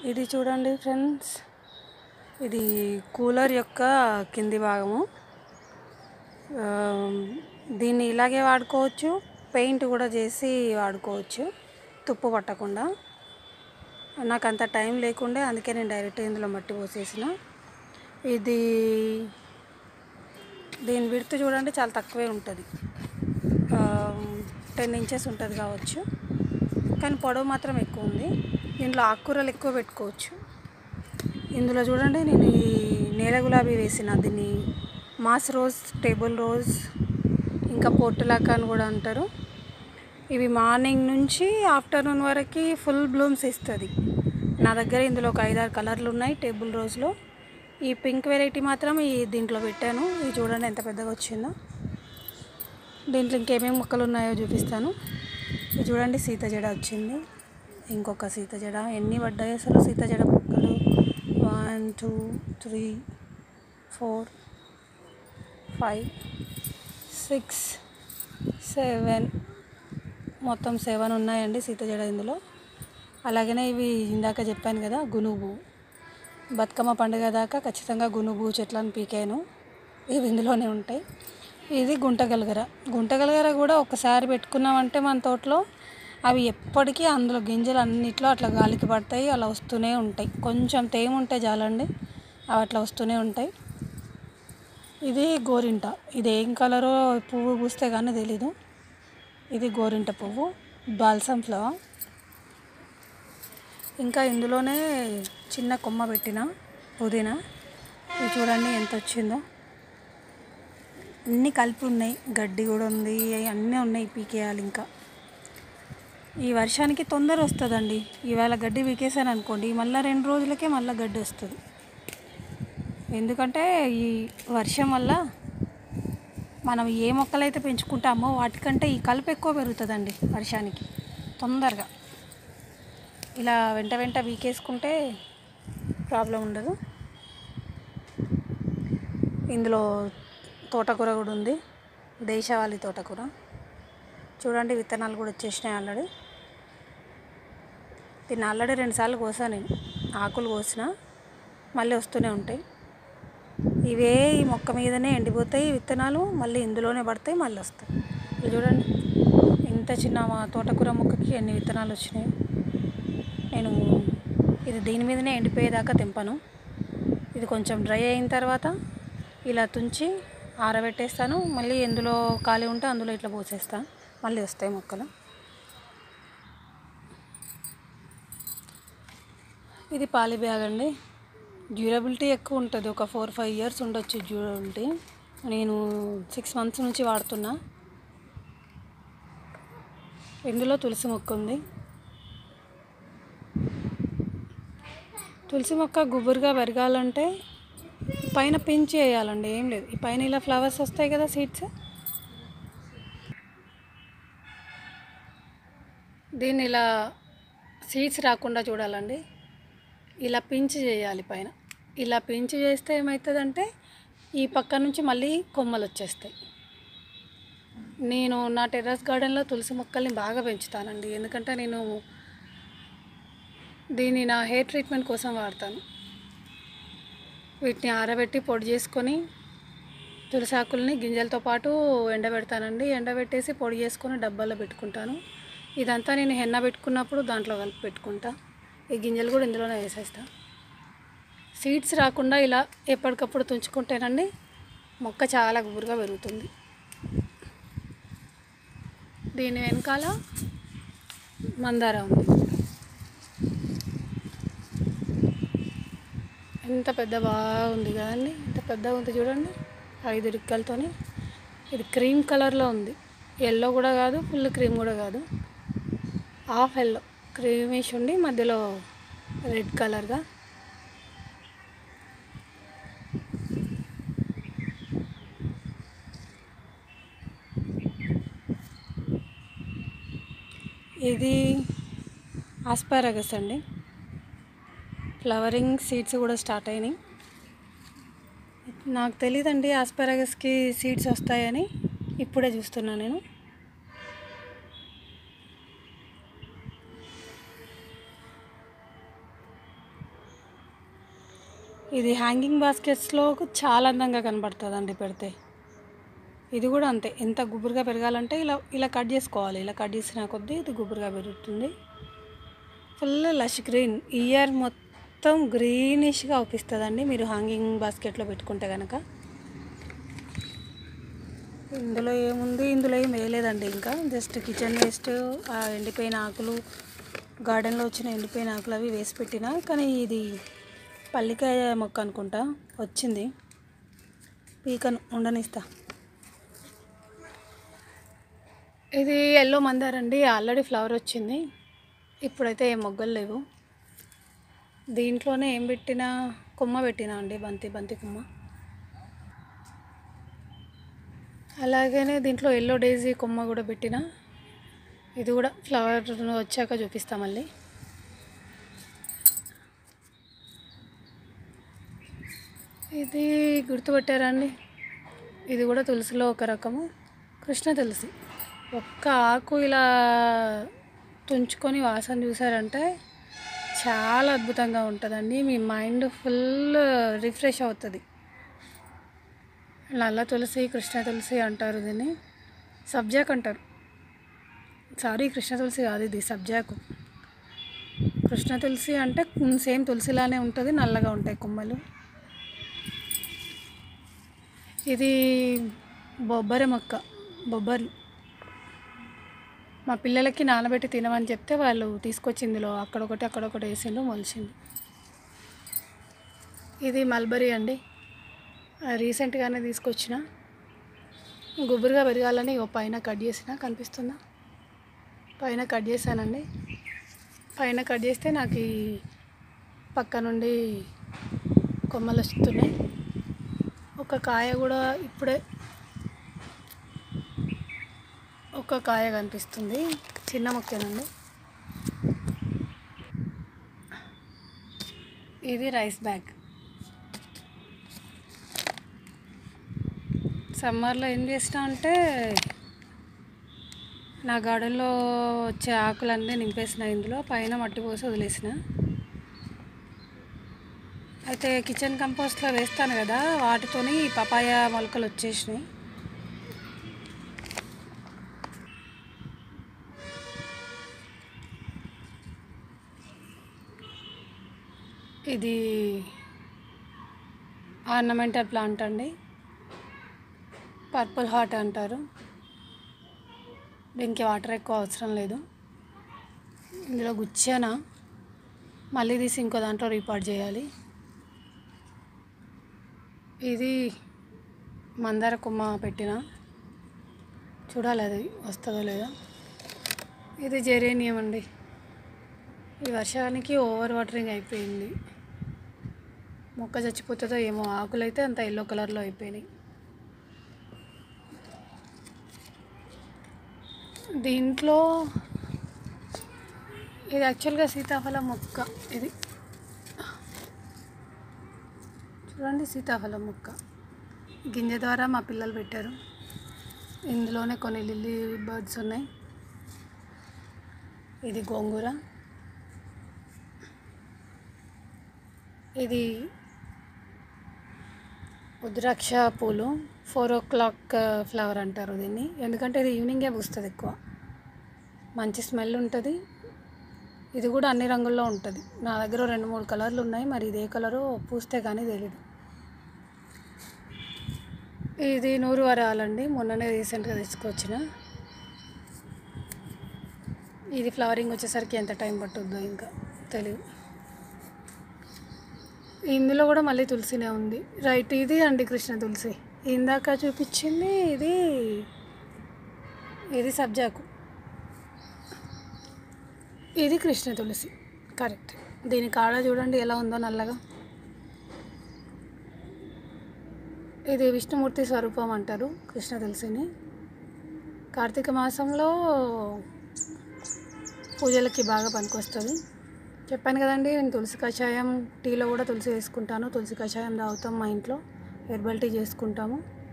ఇది చూడండి ఫ్రెండ్స్ ఇది కూలర్ యొక్క కింది భాగము ఆ, దీన్ని ఇలాగే వాడుకోవచ్చు పెయింట్ కూడా చేసి వాడుకోవచ్చు తుప్పు పట్టకుండా నాకు అంత టైం లేకుండే అందుకే నేను డైరెక్ట్ ఇందులో మట్టి పోసేసిన ఇది దీని విడత చూడండి చాలా తక్కువే ఉంటుంది టెన్ ఇంచెస్ ఉంటుంది కావచ్చు కానీ పొడవు మాత్రం ఎక్కువ ఉంది దీంట్లో ఆకుకూరలు ఎక్కువ పెట్టుకోవచ్చు ఇందులో చూడండి నేను ఈ నేల గులాబీ వేసిన దీన్ని మాస్ రోజ్ టేబుల్ రోజ్ ఇంకా పొట్టులాక అని కూడా అంటారు ఇవి మార్నింగ్ నుంచి ఆఫ్టర్నూన్ వరకు ఫుల్ బ్లూమ్స్ ఇస్తుంది నా దగ్గర ఇందులో ఒక ఐదారు కలర్లు ఉన్నాయి టేబుల్ రోజ్లో ఈ పింక్ వెరైటీ మాత్రం ఈ దీంట్లో పెట్టాను ఇది చూడండి ఎంత పెద్దగా వచ్చిందో దీంట్లో ఇంకేమేమి మొక్కలు ఉన్నాయో చూపిస్తాను ఇది చూడండి సీత జడ వచ్చింది ఇంకొక సీత జడ ఎన్ని పడ్డాయి అసలు సీత జడ మొక్కలు one two three four five six seven మొత్తం సెవెన్ ఉన్నాయండి సీత జడ ఇందులో అలాగనే ఇవి ఇందాక చెప్పాను కదా గునుగు బతుకమ్మ పండుగ దాకా ఖచ్చితంగా గునుగు చెట్లను పీకాను ఇవి ఇందులోనే ఉంటాయి ఇది గుంటగలగర గుంటగలగర కూడా ఒకసారి పెట్టుకున్నామంటే మన తోటలో అవి ఎప్పటికీ అందులో గింజలు అన్నిట్లో అట్లా గాలికి పడతాయి అలా వస్తూనే ఉంటాయి కొంచెం తేమ ఉంటే చాలండి అవి అట్లా వస్తూనే ఉంటాయి ఇది గోరింట ఇది ఏం కలరో పువ్వు పూస్తే కానీ తెలీదు ఇది గోరింట పువ్వు బాల్సమ్ ఫ్లవర్ ఇంకా ఇందులోనే చిన్న కొమ్మ పెట్టిన పుదీనా ఇది చూడండి ఎంత వచ్చిందో అన్నీ కలిపి ఉన్నాయి గడ్డి కూడా ఉంది అన్నీ ఉన్నాయి పీకేయాలి ఇంకా ఈ వర్షానికి తొందర వస్తుందండి ఇవాళ గడ్డి పీకేసాను అనుకోండి మళ్ళీ రెండు రోజులకే మళ్ళీ గడ్డి వస్తుంది ఎందుకంటే ఈ వర్షం వల్ల మనం ఏ మొక్కలైతే పెంచుకుంటామో వాటికంటే ఈ కలుపు ఎక్కువ పెరుగుతుందండి వర్షానికి తొందరగా ఇలా వెంట వెంట వీకేసుకుంటే ప్రాబ్లం ఉండదు ఇందులో తోటకూర కూడా ఉంది దేశవాళీ తోటకూర చూడండి విత్తనాలు కూడా వచ్చేసినాయి ఆల్రెడీ దీన్ని ఆల్రెడీ రెండుసార్లు కోసాను నేను ఆకులు కోసిన మళ్ళీ వస్తూనే ఉంటాయి ఇవే ఈ మొక్క మీదనే ఎండిపోతాయి విత్తనాలు మళ్ళీ ఇందులోనే పడతాయి మళ్ళీ వస్తాయి ఇది చూడండి ఇంత చిన్న మా తోటకూర మొక్కకి ఎన్ని విత్తనాలు వచ్చినాయి నేను ఇది దీని మీదనే ఎండిపోయేదాకా తెంపను ఇది కొంచెం డ్రై అయిన తర్వాత ఇలా తుంచి ఆరబెట్టేస్తాను మళ్ళీ ఎందులో ఖాళీ ఉంటే అందులో ఇట్లా పోసేస్తాను మళ్ళీ వస్తాయి మొక్కలు ఇది పాలి బ్యాగ్ అండి డ్యూరబిలిటీ ఎక్కువ ఉంటుంది ఒక ఫోర్ ఫైవ్ ఇయర్స్ ఉండొచ్చు డ్యూరబిలిటీ నేను సిక్స్ మంత్స్ నుంచి వాడుతున్నా ఇందులో తులసి మొక్క ఉంది తులసి మొక్క గుబురుగా పెరగాలంటే పైన పెంచి వేయాలండి ఏం లేదు ఈ పైన ఇలా ఫ్లవర్స్ వస్తాయి కదా సీడ్స్ దీన్ని ఇలా సీడ్స్ రాకుండా చూడాలండి ఇలా పించి చేయాలి పైన ఇలా పించి చేస్తే ఏమవుతుందంటే ఈ పక్క నుంచి మళ్ళీ కొమ్మలు వచ్చేస్తాయి నేను నా టెర్రస్ గార్డెన్లో తులసి మొక్కల్ని బాగా పెంచుతానండి ఎందుకంటే నేను దీన్ని నా హెయిర్ ట్రీట్మెంట్ కోసం వాడతాను వీటిని ఆరబెట్టి పొడి చేసుకొని తులసి ఆకుల్ని గింజలతో పాటు ఎండబెడతానండి ఎండబెట్టేసి పొడి చేసుకొని డబ్బాలో పెట్టుకుంటాను ఇదంతా నేను హెన్న పెట్టుకున్నప్పుడు దాంట్లో కలిపి పెట్టుకుంటా ఈ గింజలు కూడా ఇందులోనే వేసేస్తా సీడ్స్ రాకుండా ఇలా ఎప్పటికప్పుడు తుంచుకుంటేనండి మొక్క చాలా గుబురుగా పెరుగుతుంది దీని వెనకాల మందార ఉంది ఎంత పెద్ద బాగుంది కదండి ఎంత పెద్దగా ఉంది చూడండి ఐదు రిక్కలతోని ఇది క్రీమ్ కలర్లో ఉంది ఎల్లో కూడా కాదు ఫుల్ క్రీమ్ కూడా కాదు హాఫ్ ఎల్లో క్రీమిష్ ఉండి మధ్యలో రెడ్ కలర్గా ఇది ఆస్పారగస్ అండి ఫ్లవరింగ్ సీడ్స్ కూడా స్టార్ట్ అయినాయి నాకు తెలియదండి ఆస్పారగస్కి సీడ్స్ వస్తాయని ఇప్పుడే చూస్తున్నాను నేను ఇది హ్యాంగింగ్ బాస్కెట్స్లో చాలా అందంగా కనబడుతుందండి పెడితే ఇది కూడా అంతే ఎంత గుబురుగా పెరగాలంటే ఇలా ఇలా కట్ చేసుకోవాలి ఇలా కట్ చేసిన కొద్దీ ఇది గుబురుగా పెరుగుతుంది ఫుల్ లష్ గ్రీన్ ఇయర్ మొత్తం గ్రీనిష్గా అవుపిస్తుందండి మీరు హ్యాంగింగ్ బాస్కెట్లో పెట్టుకుంటే కనుక ఇందులో ఏముంది ఇందులో ఏం వేయలేదండి ఇంకా జస్ట్ కిచెన్ వేస్ట్ ఆ ఎండిపోయిన ఆకులు గార్డెన్లో వచ్చిన ఎండిపోయిన ఆకులు అవి వేసి పెట్టిన కానీ ఇది పల్లికాయ మొక్క అనుకుంటా వచ్చింది పీకను ఉండనిస్తా ఇది ఎల్లో మందారండి ఆల్రెడీ ఫ్లవర్ వచ్చింది ఇప్పుడైతే ఏం మొగ్గలు లేవు దీంట్లోనే ఏం పెట్టినా కొమ్మ పెట్టినా అండి బంతి బంతి కొమ్మ అలాగనే దీంట్లో ఎల్లో డేజీ కొమ్మ కూడా పెట్టిన ఇది కూడా ఫ్లవర్ వచ్చాక చూపిస్తా మళ్ళీ ఇది గుర్తుపెట్టారండి ఇది కూడా తులసిలో ఒక రకము కృష్ణ తులసి ఒక్క ఆకు ఇలా తుంచుకొని వాసన చూసారంటే చాలా అద్భుతంగా ఉంటుందండి మీ మైండ్ ఫుల్ రిఫ్రెష్ అవుతుంది నల్ల తులసి కృష్ణ తులసి అంటారు దీన్ని సబ్జాక్ అంటారు సారీ కృష్ణ తులసి కాదు ఇది సబ్జాకు కృష్ణ తులసి అంటే సేమ్ తులసిలానే ఉంటుంది నల్లగా ఉంటాయి కొమ్మలు ఇది బొబ్బరి మొక్క బొబ్బర్లు మా పిల్లలకి నానబెట్టి తినమని చెప్తే వాళ్ళు తీసుకొచ్చి ఇందులో అక్కడొకటి అక్కడొకటి వేసిండు మొలిచింది ఇది మల్బరీ అండి ఆ, రీసెంట్గానే తీసుకొచ్చిన గుబురుగా పెరగాలని ఓ పైన కట్ చేసిన కనిపిస్తుందా పైన కట్ చేశానండి పైన కట్ చేస్తే నాకు ఈ పక్క నుండి కొమ్మలు వస్తున్నాయి ఒక కాయ కూడా ఇప్పుడే ఒక కాయ కనిపిస్తుంది చిన్న మొక్కేనండి ఇది రైస్ బ్యాగ్ సమ్మర్లో ఏం చేసినా అంటే నా గార్డెన్లో వచ్చే ఆకులన్నీ నింపేసిన ఇందులో పైన మట్టి పోసి వదిలేసిన అయితే కిచెన్ కంపోస్ట్లో వేస్తాను కదా వాటితోని పపాయ మొలకలు వచ్చేసినాయి ఇది ఆర్నమెంటల్ ప్లాంట్ అండి పర్పుల్ హార్ట్ అంటారు దీనికి వాటర్ ఎక్కువ అవసరం లేదు ఇందులో గుచ్చాన మళ్ళీ తీసి ఇంకో దాంట్లో రీపాట్ చేయాలి ఇది మందార కొమ్మ పెట్టిన చూడాలి అది వస్తుందో లేదో ఇది జెరేనియం అండి ఈ వర్షానికి ఓవర్ వాటరింగ్ అయిపోయింది మొక్క చచ్చిపోతుందో ఏమో ఆకులు అయితే అంత ఎల్లో కలర్లో అయిపోయినాయి దీంట్లో ఇది యాక్చువల్గా సీతాఫలం మొక్క ఇది చూడండి సీతాఫలం మొక్క గింజ ద్వారా మా పిల్లలు పెట్టారు ఇందులోనే కొన్ని లిల్లీ బర్డ్స్ ఉన్నాయి ఇది గోంగూర ఇది ఉద్రాక్ష పూలు ఫోర్ ఓ క్లాక్ ఫ్లవర్ అంటారు దీన్ని ఎందుకంటే ఇది ఈవినింగే పూస్తుంది ఎక్కువ మంచి స్మెల్ ఉంటుంది ఇది కూడా అన్ని రంగుల్లో ఉంటుంది నా దగ్గర రెండు మూడు కలర్లు ఉన్నాయి మరి ఇది ఏ కలరో పూస్తే కానీ తెలియదు ఇది నూరు వరాలండి మొన్ననే రీసెంట్గా తీసుకొచ్చిన ఇది ఫ్లవరింగ్ వచ్చేసరికి ఎంత టైం పట్టుద్దో ఇంకా తెలియదు ఇందులో కూడా మళ్ళీ తులసినే ఉంది రైట్ ఇది అండి కృష్ణ తులసి ఇందాక చూపించింది ఇది ఇది సబ్జాకు ఇది కృష్ణ తులసి కరెక్ట్ దీని కాడ చూడండి ఎలా ఉందో నల్లగా ఇది విష్ణుమూర్తి స్వరూపం అంటారు కృష్ణ తులసిని కార్తీక మాసంలో పూజలకి బాగా పనికొస్తుంది చెప్పాను కదండి నేను తులసి కషాయం టీలో కూడా తులసి వేసుకుంటాను తులసి కషాయం తాగుతాం మా ఇంట్లో హెర్బల్ టీ చేసుకుంటాము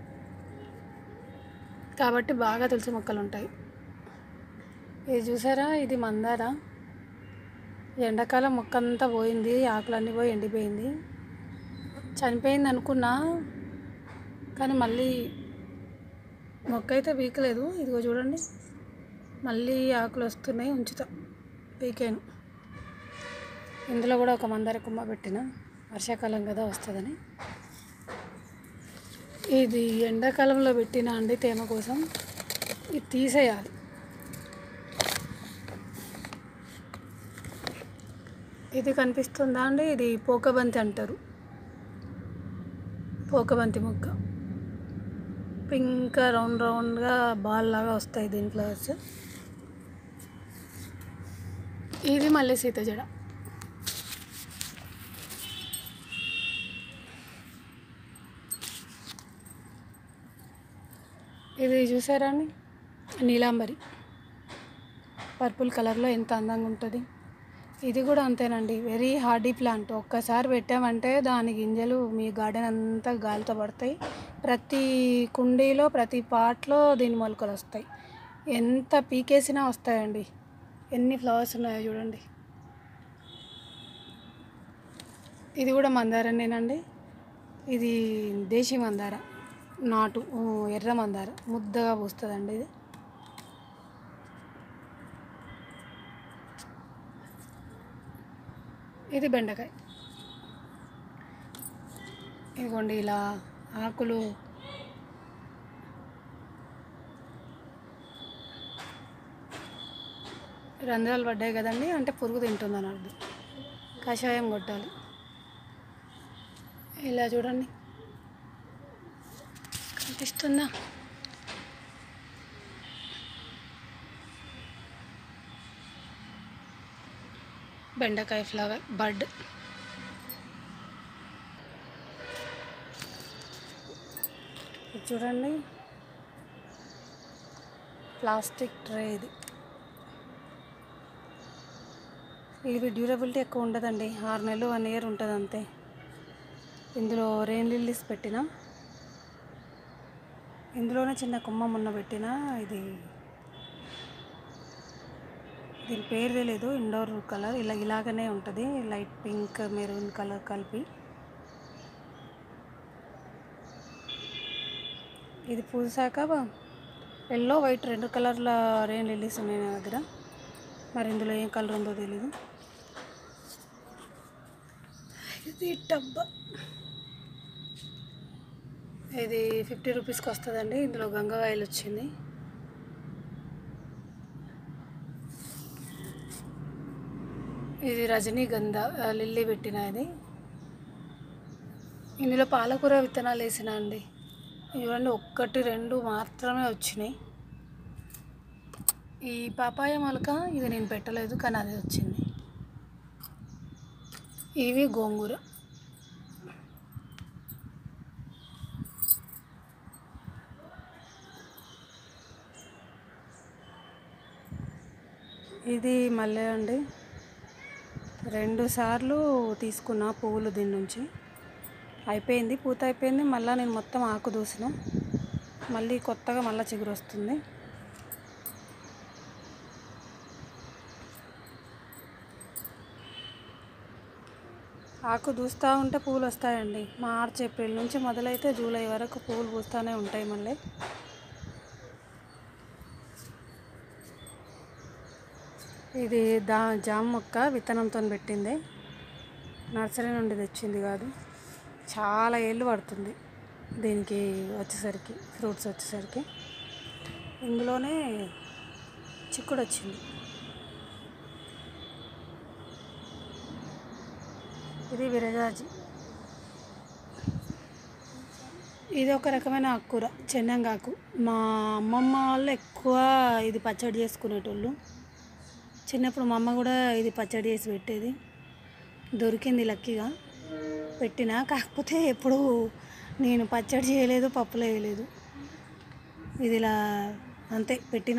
కాబట్టి బాగా తులసి మొక్కలు ఉంటాయి ఇది చూసారా ఇది మందార ఎండాకాలం మొక్క అంతా పోయింది ఆకులన్నీ పోయి ఎండిపోయింది చనిపోయింది అనుకున్నా కానీ మళ్ళీ మొక్క అయితే పీకలేదు ఇదిగో చూడండి మళ్ళీ ఆకులు వస్తున్నాయి ఉంచుతా పీకాను ఇందులో కూడా ఒక మందార కొమ్మ పెట్టిన వర్షాకాలం కదా వస్తుందని ఇది ఎండాకాలంలో పెట్టిన అండి తేమ కోసం ఇది తీసేయాలి ఇది కనిపిస్తుందా అండి ఇది పోకబంతి అంటారు పోకబంతి మొక్క పింక్ రౌండ్ రౌండ్గా బాల్ లాగా వస్తాయి దీని ఫ్లవర్స్ ఇది మళ్ళీ సీత జడ ఇది చూసారా అండి నీలాంబరి పర్పుల్ కలర్లో ఎంత అందంగా ఉంటుంది ఇది కూడా అంతేనండి వెరీ హార్డీ ప్లాంట్ ఒక్కసారి పెట్టామంటే దాని గింజలు మీ గార్డెన్ అంతా గాలితో పడతాయి ప్రతి కుండీలో ప్రతి పాట్లో దీని మొలకలు వస్తాయి ఎంత పీకేసినా వస్తాయండి ఎన్ని ఫ్లవర్స్ ఉన్నాయో చూడండి ఇది కూడా మందారనేనండి ఇది దేశీ మందార నాటు ఊ, ఎర్ర మందార ముద్దగా పూస్తుందండి ఇది ఇది బెండకాయ ఇదిగోండి ఇలా ఆకులు రంధ్రాలు పడ్డాయి కదండి అంటే పురుగు తింటుందని అర్థం కషాయం కొట్టాలి ఇలా చూడండి కనిపిస్తుందా బెండకాయ ఫ్లవర్ బడ్ ఇది చూడండి ప్లాస్టిక్ ట్రే ఇది ఇది డ్యూరబిలిటీ ఎక్కువ ఉండదండి ఆరు నెలలు వన్ ఇయర్ ఉంటుంది అంతే ఇందులో రెయిన్ లిల్లీస్ పెట్టిన ఇందులోనే చిన్న కొమ్మ మొన్న పెట్టిన ఇది దీని పేరు తెలియదు ఇండోర్ కలర్ ఇలా ఇలాగనే ఉంటుంది లైట్ పింక్ మెరూన్ కలర్ కలిపి ఇది పూసాక ఎల్లో వైట్ రెండు కలర్ల రెయిన్ లిల్లీస్ ఉన్నాయి నా దగ్గర మరి ఇందులో ఏం కలర్ ఉందో తెలీదు ఇది టబ్ ఇది ఫిఫ్టీ రూపీస్కి వస్తుందండి ఇందులో గంగవాయలు వచ్చింది ఇది రజనీగంధ ఆ, లిల్లీ పెట్టిన ఇది ఇందులో పాలకూర విత్తనాలు వేసిన అండి ఇవన్నీ ఒక్కటి రెండు మాత్రమే వచ్చినాయి ఈ పాపాయ మొలక ఇది నేను పెట్టలేదు కానీ అది వచ్చింది ఇవి గోంగూర ఇది మల్లె అండి రెండు సార్లు తీసుకున్న పువ్వులు దీని నుంచి అయిపోయింది పూత అయిపోయింది మళ్ళీ నేను మొత్తం ఆకు దూసిన మళ్ళీ కొత్తగా మళ్ళీ చిగురు వస్తుంది ఆకు దూస్తూ ఉంటే పువ్వులు వస్తాయండి మార్చ్ ఏప్రిల్ నుంచి మొదలైతే జూలై వరకు పువ్వులు పూస్తూనే ఉంటాయి మళ్ళీ ఇది దా జామ మొక్క విత్తనంతో పెట్టింది నర్సరీ నుండి తెచ్చింది కాదు చాలా ఏళ్ళు పడుతుంది దీనికి వచ్చేసరికి ఫ్రూట్స్ వచ్చేసరికి ఇందులోనే చిక్కుడు వచ్చింది ఇది విరజాజి ఇది ఒక రకమైన ఆకుకూర చెన్నంగాకు మా అమ్మమ్మ వాళ్ళు ఎక్కువ ఇది పచ్చడి చేసుకునేటోళ్ళు చిన్నప్పుడు మా అమ్మ కూడా ఇది పచ్చడి చేసి పెట్టేది దొరికింది లక్కీగా పెట్టిన కాకపోతే ఎప్పుడు నేను పచ్చడి చేయలేదు పప్పులో వేయలేదు ఇది ఇలా అంతే పెట్టిన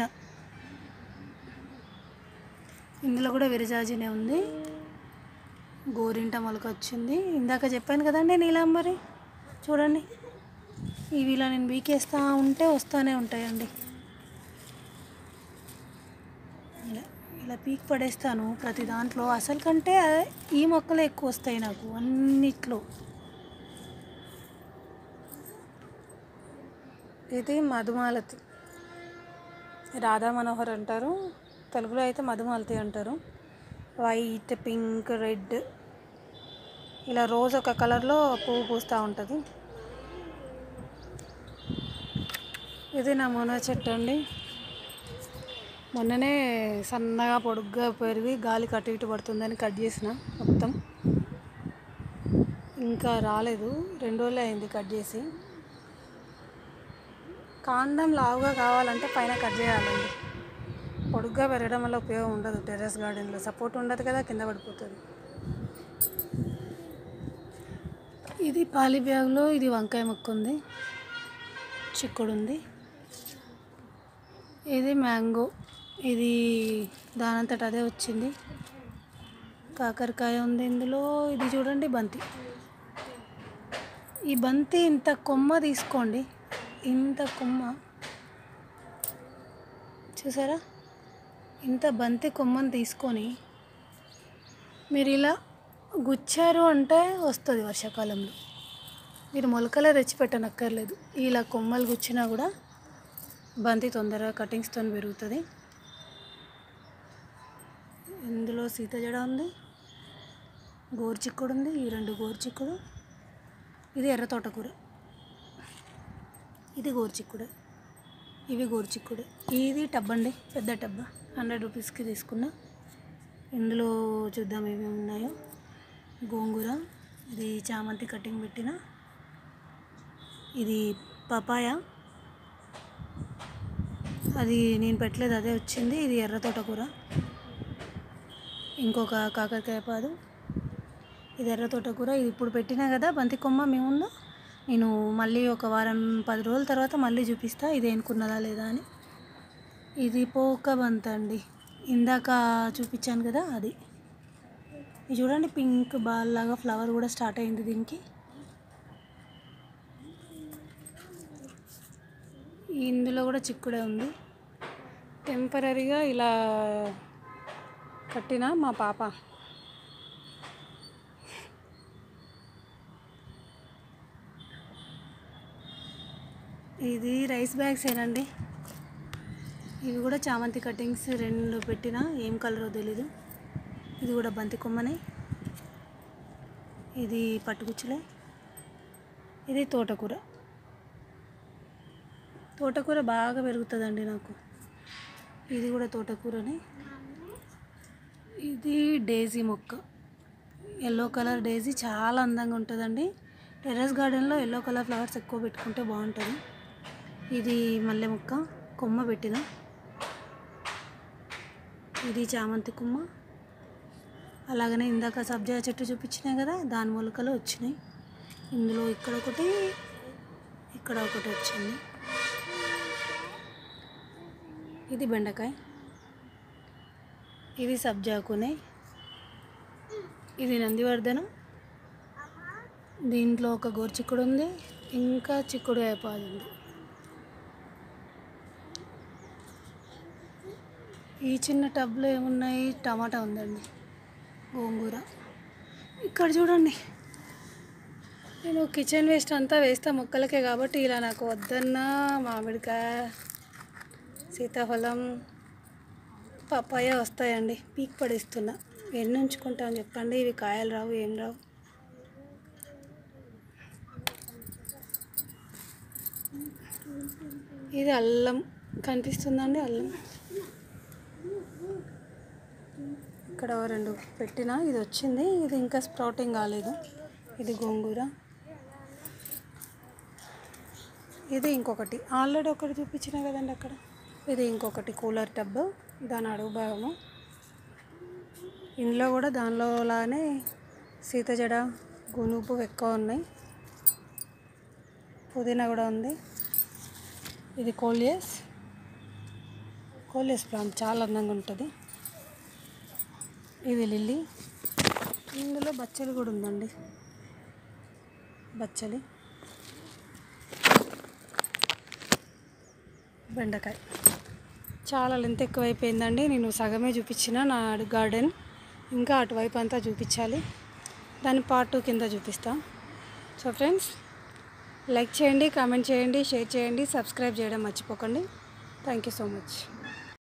ఇందులో కూడా విరజాజినే ఉంది గోరింట మొలక వచ్చింది ఇందాక చెప్పాను కదండి నీలాంబరి చూడండి ఇవి ఇలా నేను వీకేస్తా ఉంటే వస్తూనే ఉంటాయండి ఇలా ఇలా పీక్ పడేస్తాను ప్రతి దాంట్లో అసలు కంటే ఈ మొక్కలే ఎక్కువ వస్తాయి నాకు అన్నిట్లో ఇది మధుమాలతి రాధా మనోహర్ అంటారు తెలుగులో అయితే మధుమాలతి అంటారు వైట్ పింక్ రెడ్ ఇలా రోజు ఒక కలర్లో పువ్వు పూస్తూ ఉంటుంది ఇది నా మునగ చెట్టు అండి మొన్ననే సన్నగా పొడుగ్గా పెరిగి గాలి కటు ఇటు పడుతుందని కట్ చేసిన మొత్తం ఇంకా రాలేదు రెండు రోజులే అయింది కట్ చేసి కాండం లావుగా కావాలంటే పైన కట్ చేయాలండి పొడుగ్గా పెరగడం వల్ల ఉపయోగం ఉండదు టెర్రస్ గార్డెన్లో సపోర్ట్ ఉండదు కదా కింద పడిపోతుంది ఇది పాలి బ్యాగ్లో ఇది వంకాయ మొక్క ఉంది చిక్కుడు ఉంది ఇది మ్యాంగో ఇది దానంతట అదే వచ్చింది కాకరకాయ ఉంది ఇందులో ఇది చూడండి బంతి ఈ బంతి ఇంత కొమ్మ తీసుకోండి ఇంత కొమ్మ చూసారా ఇంత బంతి కొమ్మని తీసుకొని మీరు ఇలా గుచ్చారు అంటే వస్తుంది వర్షాకాలంలో మీరు మొలకలే తెచ్చి పెట్టనక్కర్లేదు ఇలా కొమ్మలు గుచ్చినా కూడా బంతి తొందరగా కటింగ్స్తో పెరుగుతుంది ఇందులో సీత జడ ఉంది గోరుచిక్కుడు ఉంది ఈ రెండు గోరుచిక్కుడు ఇది ఎర్ర తోటకూర ఇది గోరుచిక్కుడే ఇవి గోరుచిక్కుడే ఇది టబ్ అండి పెద్ద టబ్బ హండ్రెడ్ రూపీస్కి తీసుకున్నా ఇందులో చూద్దాం ఏమేమి ఉన్నాయో గోంగూర ఇది చామంతి కటింగ్ పెట్టిన ఇది పపాయ అది నేను పెట్టలేదు అదే వచ్చింది ఇది ఎర్ర తోటకూర ఇంకొక కాకరకాయ పాదు ఇది ఎర్ర తోటకూర ఇది ఇప్పుడు పెట్టినా కదా బంతి కొమ్మ మీ ముందు నేను మళ్ళీ ఒక వారం పది రోజుల తర్వాత మళ్ళీ చూపిస్తా ఇది ఎన్నుకున్నదా లేదా అని ఇది పోక బంత అండి ఇందాక చూపించాను కదా అది ఇది చూడండి పింక్ బాల్ లాగా ఫ్లవర్ కూడా స్టార్ట్ అయింది దీనికి ఇందులో కూడా చిక్కుడే ఉంది టెంపరీగా ఇలా కట్టిన మా పాప ఇది రైస్ బ్యాగ్స్ ఏనండి ఇవి కూడా చామంతి కటింగ్స్ రెండు పెట్టిన ఏం కలరో తెలీదు ఇది కూడా బంతి కొమ్మనే ఇది పట్టుకుచ్చులే ఇది తోటకూర తోటకూర బాగా పెరుగుతుందండి నాకు ఇది కూడా తోటకూరనే ఇది డేజీ మొక్క ఎల్లో కలర్ డేజీ చాలా అందంగా ఉంటుందండి టెర్రస్ గార్డెన్లో ఎల్లో కలర్ ఫ్లవర్స్ ఎక్కువ పెట్టుకుంటే బాగుంటుంది ఇది మల్లె మొక్క కొమ్మ పెట్టిన ఇది చామంతి కొమ్మ అలాగనే ఇందాక సబ్జా చెట్టు చూపించినాయి కదా దాని మొలకలు వచ్చినాయి ఇందులో ఇక్కడ ఒకటి ఇక్కడ ఒకటి వచ్చింది ఇది బెండకాయ ఇది సబ్జాకునే ఇది నందివర్ధనం దీంట్లో ఒక గోరుచిక్కుడు ఉంది ఇంకా చిక్కుడు పాదు ఉంది ఈ చిన్న టబ్లో ఏమున్నాయి టమాటా ఉందండి గోంగూర ఇక్కడ చూడండి నేను కిచెన్ వేస్ట్ అంతా వేస్తా మొక్కలకే కాబట్టి ఇలా నాకు వద్దన్న మామిడికాయ సీతాఫలం పప్పాయ వస్తాయండి పీక్ పడేస్తున్నా ఎన్ని ఉంచుకుంటాం చెప్పండి ఇవి కాయలు రావు ఏం రావు ఇది అల్లం కనిపిస్తుందండి అల్లం ఇక్కడ ఓ రెండు పెట్టిన ఇది వచ్చింది ఇది ఇంకా స్ప్రౌటింగ్ కాలేదు ఇది గోంగూర ఇది ఇంకొకటి ఆల్రెడీ ఒకటి చూపించిన కదండి అక్కడ ఇది ఇంకొకటి కూలర్ టబ్ దాని అడుగు భాగము ఇందులో కూడా దానిలో లానే సీత జడ గునుపు ఎక్కువ ఉన్నాయి పుదీనా కూడా ఉంది ఇది కోలియస్ కోలియస్ ప్లాంట్ చాలా అందంగా ఉంటుంది ఇది లిల్లీ ఇందులో బచ్చలి కూడా ఉందండి బచ్చలి బెండకాయ చాలా లెంత్ ఎక్కువైపోయిందండి నేను సగమే చూపించిన నా గార్డెన్ ఇంకా అటువైపు అంతా చూపించాలి దాని పార్ట్ కింద చూపిస్తా సో ఫ్రెండ్స్ లైక్ చేయండి కామెంట్ చేయండి షేర్ చేయండి సబ్స్క్రైబ్ చేయడం మర్చిపోకండి థ్యాంక్ యూ సో మచ్